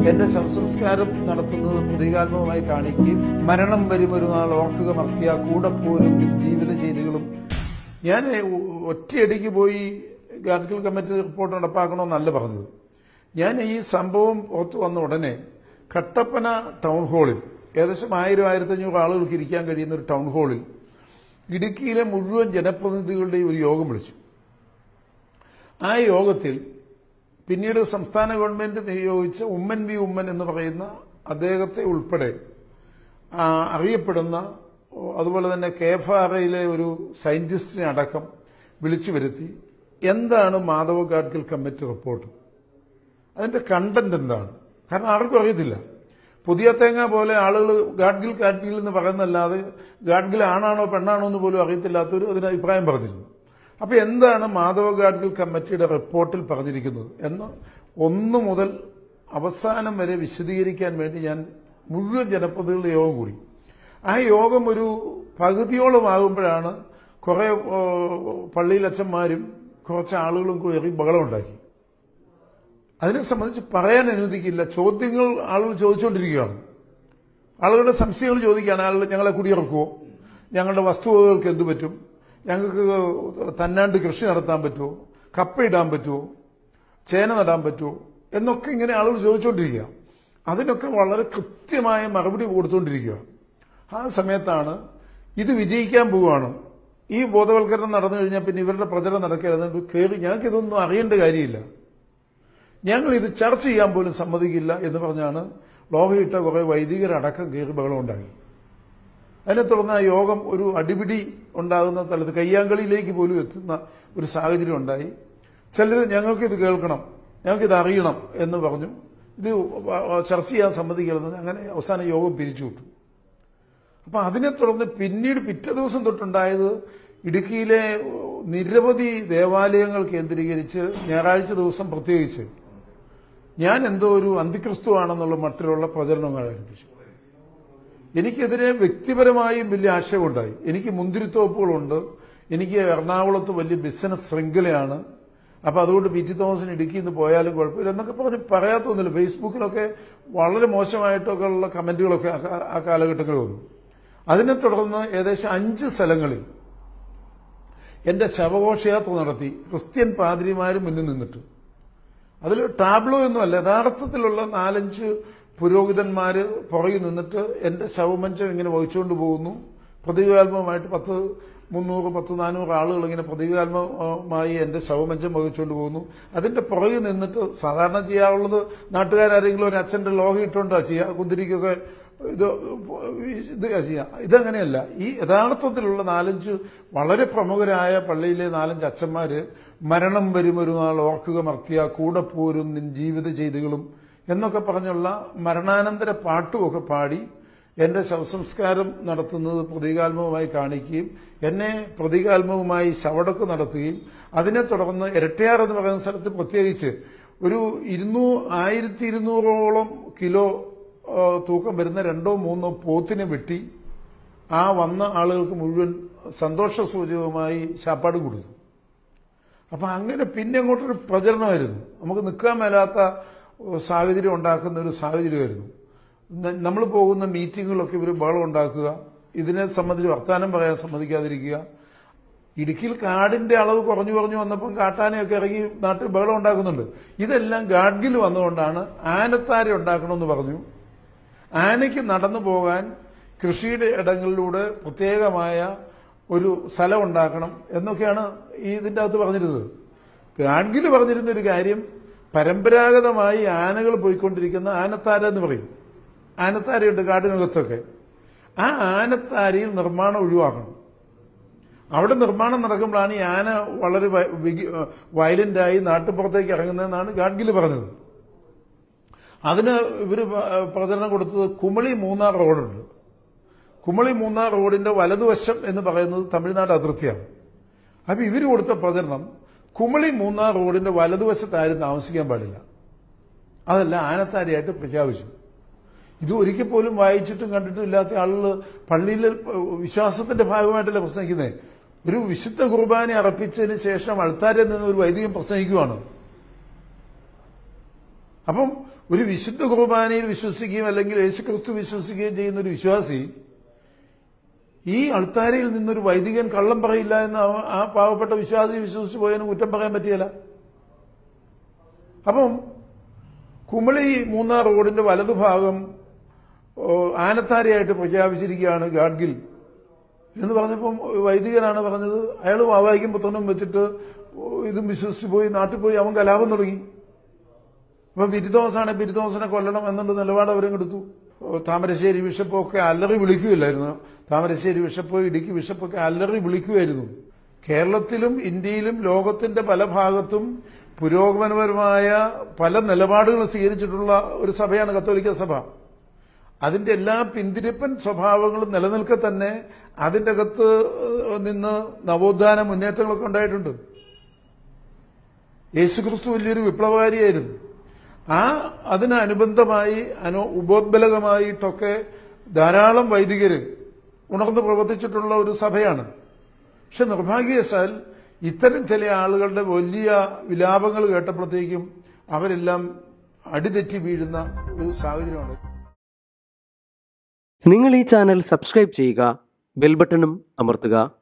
എന്റെ ശവസംസ്കാരം നടത്തുന്നത് പ്രതീകാത്മകമായി കാണിക്കുകയും മരണം വരും ഒരു നാൾ ഓർക്കുക മർത്തിയ കൂടെ പോരും ജീവിത ചെയ്തികളും ഞാൻ ഒറ്റയടിക്ക് പോയി ഗാഡ്ഗിൽ കമ്മിറ്റി റിപ്പോർട്ട് നടപ്പാക്കണമെന്നല്ല പറഞ്ഞത് ഞാൻ ഈ സംഭവം പുറത്തു വന്ന ഉടനെ കട്ടപ്പന ടൗൺ ഹാളിൽ ഏകദേശം ആയിരം ആയിരത്തഞ്ഞൂറ് ആളുകൾക്ക് ഇരിക്കാൻ കഴിയുന്ന ഒരു ടൗൺ ഹാളിൽ ഇടുക്കിയിലെ മുഴുവൻ ജനപ്രതിനിധികളുടെയും ഒരു യോഗം വിളിച്ചു ആ യോഗത്തിൽ പിന്നീട് സംസ്ഥാന ഗവൺമെന്റ് നിയോഗിച്ച ഉമ്മൻ വി ഉമ്മൻ എന്ന് പറയുന്ന അദ്ദേഹത്തെ ഉൾപ്പെടെ ആ, അറിയപ്പെടുന്ന ഓ, അതുപോലെ തന്നെ കെ എഫ് ആർ ഐയിലെ ഒരു സയന്റിസ്റ്റിനെ അടക്കം വിളിച്ചു വരുത്തി എന്താണ് മാധവ ഗാഡ്ഗിൽ കമ്മിറ്റി റിപ്പോർട്ട് അതിന്റെ കണ്ടന്റ് എന്താണ് കാരണം ആർക്കും അറിയത്തില്ല പുതിയ തേങ്ങ പോലെ ആളുകൾ ഗാഡ്ഗിൽ ഗാഡ്ഗിൽ എന്ന് പറയുന്നല്ലാതെ ഗാഡ്ഗിൽ ആണാണോ പെണ്ണാണോ എന്ന് പോലും അറിയത്തില്ലാത്തൊരു അതിന് അഭിപ്രായം പറഞ്ഞിരുന്നു അപ്പൊ എന്താണ് മാധവ ഗാഡ്ഗിൽ കമ്മിറ്റിയുടെ റിപ്പോർട്ടിൽ പറഞ്ഞിരിക്കുന്നത് എന്ന് ഒന്ന് മുതൽ അവസാനം വരെ വിശദീകരിക്കാൻ വേണ്ടി ഞാൻ മുഴുവൻ ജനപ്രതിനിധികളുടെ യോഗം കൂടി ആ യോഗം ഒരു പകുതിയോളമാകുമ്പോഴാണ് കുറെ ഏ, പള്ളിയിലച്ഛന്മാരും കുറച്ച് ആളുകളും കൂടി ബഹളമുണ്ടാക്കി അതിനെ സംബന്ധിച്ച് പറയാൻ അനുവദിക്കില്ല ചോദ്യങ്ങൾ ആളുകൾ ചോദിച്ചുകൊണ്ടിരിക്കുകയാണ് ആളുകളുടെ സംശയങ്ങൾ ചോദിക്കുകയാണ് ആളുകൾ ഞങ്ങളെ കുടിയിറക്കുമോ ഞങ്ങളുടെ വസ്തുവകകൾക്ക് എന്തു പറ്റും ഞങ്ങൾക്ക് തന്നാണ്ട് കൃഷി നടത്താൻ പറ്റുമോ കപ്പ ഇടാൻ പറ്റുമോ ചേന നടാൻ പറ്റുമോ എന്നൊക്കെ ഇങ്ങനെ ആളുകൾ ചോദിച്ചുകൊണ്ടിരിക്കുക അതിനൊക്കെ വളരെ കൃത്യമായ മറുപടി കൊടുത്തുകൊണ്ടിരിക്കുക ആ സമയത്താണ് ഇത് വിജയിക്കാൻ പോവുകയാണ് ഈ ബോധവൽക്കരണം നടന്നു കഴിഞ്ഞാൽ പിന്നെ ഇവരുടെ പ്രചരണം നടക്കരുത് കയറി ഞങ്ങൾക്ക് ഇതൊന്നും അറിയേണ്ട കാര്യമില്ല ഞങ്ങൾ ഇത് ചർച്ച ചെയ്യാൻ പോലും സമ്മതിക്കില്ല എന്ന് പറഞ്ഞാണ് ലോഹയിട്ട കുറെ വൈദികരടക്കം കയറി ബഹളം ഉണ്ടാക്കി അതിനെ തുടർന്ന് ആ യോഗം ഒരു അടിപിടി ഉണ്ടാകുന്ന സ്ഥലത്ത് കയ്യാങ്കളിയിലേക്ക് പോലും എത്തുന്ന ഒരു സാഹചര്യം ഉണ്ടായി ചിലർ ഞങ്ങൾക്ക് ഇത് കേൾക്കണം ഞങ്ങൾക്ക് ഇത് അറിയണം എന്ന് പറഞ്ഞു ഇത് ചർച്ച ചെയ്യാൻ സമ്മതിക്കരുതെന്ന് അങ്ങനെ അവസാന യോഗം പിരിച്ചുവിട്ടു അപ്പൊ അതിനെ തുടർന്ന് പിന്നീട് പിറ്റേ ദിവസം തൊട്ടുണ്ടായത് ഇടുക്കിയിലെ നിരവധി ദേവാലയങ്ങൾ കേന്ദ്രീകരിച്ച് ഞായറാഴ്ച ദിവസം പ്രത്യേകിച്ച് ഞാൻ എന്തോ ഒരു അന്തിക്രിസ്തു ആണെന്നുള്ള മട്ടിലുള്ള പ്രചരണങ്ങൾ ആരംഭിച്ചു എനിക്കെതിരെ വ്യക്തിപരമായും വലിയ ആശയമുണ്ടായി എനിക്ക് മുന്തിരിത്തോപ്പുകളുണ്ട് എനിക്ക് എറണാകുളത്ത് വലിയ ബിസിനസ് ശൃംഖലയാണ് അപ്പൊ അതുകൊണ്ട് പി ടി തോമസിന് ഇടുക്കിയിൽ നിന്ന് പോയാലും കുഴപ്പമില്ല എന്നൊക്കെ പറഞ്ഞ് പറയാത്തൊന്നുമില്ല ഫേസ്ബുക്കിലൊക്കെ വളരെ മോശമായിട്ടൊക്കെ ഉള്ള കമന്റുകളൊക്കെ ആ കാ- ആ കാലഘട്ടങ്ങളിൽ വന്നു അതിനെ തുടർന്ന് ഏകദേശം അഞ്ച് സ്ഥലങ്ങളിൽ എന്റെ ശവഘോഷയാത്ര നടത്തി ക്രിസ്ത്യൻ പാതിരിമാര് മുന്നിൽ നിന്നിട്ട് അതിൽ ടാബ്ലോ ഒന്നുമല്ല യഥാർത്ഥത്തിലുള്ള നാലഞ്ച് പുരോഹിതന്മാര് പുറകിൽ നിന്നിട്ട് എന്റെ ശവമഞ്ചം ഇങ്ങനെ വഹിച്ചുകൊണ്ട് പോകുന്നു പ്രതീകാത്മകമായിട്ട് പത്ത് മുന്നൂറ് പത്ത് നാനൂറ് ആളുകൾ ഇങ്ങനെ പ്രതീകാത്മകമായി എന്റെ ശവമഞ്ചം വഹിച്ചുകൊണ്ട് പോകുന്നു അതിന്റെ പുറകിൽ നിന്നിട്ട് സാധാരണ ചെയ്യാറുള്ളത് നാട്ടുകാരെങ്കിലും ഒരു അച്ഛന്റെ ലോഹം ഇട്ടുകൊണ്ടാ ചെയ്യുക കുന്തിരിക്കൊക്കെ ഇത് ഇത് ചെയ്യാം ഇതങ്ങനെയല്ല ഈ യഥാർത്ഥത്തിലുള്ള നാലഞ്ച് വളരെ പ്രമുഖരായ പള്ളിയിലെ നാലഞ്ച് അച്ഛന്മാര് മരണം വരും ഒരു നാൾ ഓർക്കുക മർത്തിയ കൂടെ പോരും നിൻ ജീവിത ചെയ്തികളും എന്നൊക്കെ പറഞ്ഞുള്ള മരണാനന്തര പാട്ടുമൊക്കെ പാടി എന്റെ ശവസംസ്കാരം നടത്തുന്നത് പ്രതീകാത്മകമായി കാണിക്കുകയും എന്നെ പ്രതീകാത്മകമായി ശവടക്ക് നടത്തുകയും അതിനെ തുടർന്ന് ഇരട്ടയാർ എന്ന് പറയുന്ന സ്ഥലത്ത് പ്രത്യേകിച്ച് ഒരു ഇരുന്നൂ ആയിരത്തി ഇരുന്നൂറോളം കിലോ ആ, തൂക്കം വരുന്ന രണ്ടോ മൂന്നോ പോത്തിനെ വെട്ടി ആ വന്ന ആളുകൾക്ക് മുഴുവൻ സന്തോഷ സൂചകമായി ശാപ്പാട് കൊടുത്തു അപ്പൊ അങ്ങനെ പിന്നെ അങ്ങോട്ടൊരു പ്രചരണമായിരുന്നു നമുക്ക് നിൽക്കാൻ മേലാത്ത സാഹചര്യം ഉണ്ടാക്കുന്ന ഒരു സാഹചര്യമായിരുന്നു നമ്മൾ പോകുന്ന മീറ്റിങ്ങുകളൊക്കെ ഇവർ ബഹളം ഉണ്ടാക്കുക ഇതിനെ സംബന്ധിച്ച് വർത്തമാനം പറയാൻ സമ്മതിക്കാതിരിക്കുക ഇടുക്കിയിൽ കാടിന്റെ അളവ് കുറഞ്ഞു കുറഞ്ഞു വന്നപ്പം കാട്ടാനയൊക്കെ ഇറങ്ങി നാട്ടിൽ ബഹളം ഉണ്ടാക്കുന്നുണ്ട് ഇതെല്ലാം ഗാഡ്ഗിൽ വന്നുകൊണ്ടാണ് ആനത്താര ഉണ്ടാക്കണമെന്ന് പറഞ്ഞു ആനയ്ക്ക് നടന്നു പോകാൻ കൃഷിയുടെ ഇടങ്ങളിലൂടെ പ്രത്യേകമായ ഒരു സ്ഥലം ഉണ്ടാക്കണം എന്നൊക്കെയാണ് ഈ ഇതിന്റെ അകത്ത് പറഞ്ഞിരുന്നത് ഗാഡ്ഗിൽ പറഞ്ഞിരുന്ന ഒരു കാര്യം പരമ്പരാഗതമായി ആനകൾ പോയിക്കൊണ്ടിരിക്കുന്ന ആനത്താര എന്ന് പറയും ആനത്താരയുണ്ട് കാടിനകത്തൊക്കെ ആ ആനത്താരയിൽ നിർമ്മാണം ഒഴിവാക്കണം അവിടെ നിർമ്മാണം നടക്കുമ്പോഴാണ് ഈ ആന വളരെ വയലന്റായി നാട്ടുപുറത്തേക്ക് ഇറങ്ങുന്നതെന്നാണ് ഗാഡ്ഗിൽ പറഞ്ഞത് അതിന് ഇവര് പ- പ്രചരണം കൊടുത്തത് കുമളി മൂന്നാർ റോഡുണ്ട് കുമളി മൂന്നാർ റോഡിന്റെ വലതുവശം എന്ന് പറയുന്നത് തമിഴ്നാട് അതിർത്തിയാണ് അപ്പൊ ഇവര് കൊടുത്ത പ്രചരണം കുമളി മൂന്നാർ റോഡിന്റെ വലതുവശത്ത് ആരും താമസിക്കാൻ പാടില്ല അതല്ല ആനത്താരയായിട്ട് പ്രഖ്യാപിച്ചു ഇത് ഒരിക്കൽ പോലും വായിച്ചിട്ടും കണ്ടിട്ടും ഇല്ലാത്ത ആളുകൾ പള്ളിയിൽ വിശ്വാസത്തിന്റെ ഭാഗമായിട്ടല്ല പ്രസംഗിക്കുന്നത് ഒരു വിശുദ്ധ കുർബാന അർപ്പിച്ചതിന് ശേഷം അൾത്താരിൽ നിന്ന് ഒരു വൈദികൻ പ്രസംഗിക്കുവാണ് അപ്പം ഒരു വിശുദ്ധ കുർബാനയിൽ വിശ്വസിക്കുകയും അല്ലെങ്കിൽ യേശുക്രിസ്തു വിശ്വസിക്കുകയും ചെയ്യുന്ന ഒരു വിശ്വാസി ഈ അൾത്താരയിൽ നിന്നൊരു വൈദികൻ കള്ളം പറയില്ല എന്ന് അവ- ആ പാവപ്പെട്ട വിശ്വാസി വിശ്വസിച്ച് പോയതിന് കുറ്റം പറയാൻ പറ്റിയല്ല അപ്പം കുമളി മൂന്നാർ റോഡിന്റെ വലതുഭാഗം ഓ, ആനത്താരയായിട്ട് പ്രഖ്യാപിച്ചിരിക്കുകയാണ് ഗാഡ്ഗിൽ എന്ന് പറഞ്ഞപ്പം വൈദികനാണ് പറഞ്ഞത് അയാൾ വാവായിക്കും പുത്രനും വെച്ചിട്ട് ഓ, ഇതും വിശ്വസിച്ച് പോയി നാട്ടിൽ പോയി അവൻ കലാപം തുടങ്ങി അപ്പൊ ബിരുദോസാണ് ബിരുദോസിനെ കൊല്ലണം എന്നുള്ള നിലപാട് അവരും എടുത്തു ഓ, താമരശ്ശേരി ബിഷപ്പൊക്കെ അല്ലറി വിളിക്കുകയില്ലായിരുന്നു താമരശ്ശേരി ബിഷപ്പ് ഇടുക്കി ബിഷപ്പൊക്കെ അല്ലറി വിളിക്കുമായിരുന്നു കേരളത്തിലും ഇന്ത്യയിലും ലോകത്തിന്റെ പല ഭാഗത്തും പുരോഗമനപരമായ പല നിലപാടുകൾ സ്വീകരിച്ചിട്ടുള്ള ഒരു സഭയാണ് കത്തോലിക്ക സഭ അതിന്റെ എല്ലാ പിന്തിരിപ്പൻ സ്വഭാവങ്ങളും നിലനിൽക്കെ തന്നെ അതിന്റെ അകത്ത് ഏഹ്, നിന്ന് നവോത്ഥാന മുന്നേറ്റങ്ങളൊക്കെ ഉണ്ടായിട്ടുണ്ട് യേശുക്രിസ്തു വലിയൊരു വിപ്ലവകാരിയായിരുന്നു ആ അതിനനുബന്ധമായി അനു ഉപോദ്ബലകമായിട്ടൊക്കെ ധാരാളം വൈദികര് ഉണർന്ന് പ്രവർത്തിച്ചിട്ടുള്ള ഒരു സഭയാണ് പക്ഷെ നിർഭാഗ്യവശാൽ ഇത്തരം ചില ആളുകളുടെ വലിയ വിലാപങ്ങൾ കേട്ടപ്പോഴത്തേക്കും അവരെല്ലാം അടിതെറ്റി വീഴുന്ന ഒരു സാഹചര്യമാണ് നിങ്ങൾ ഈ ചാനൽ സബ്സ്ക്രൈബ് ചെയ്യുക ബെൽ ബട്ടണും അമർത്തുക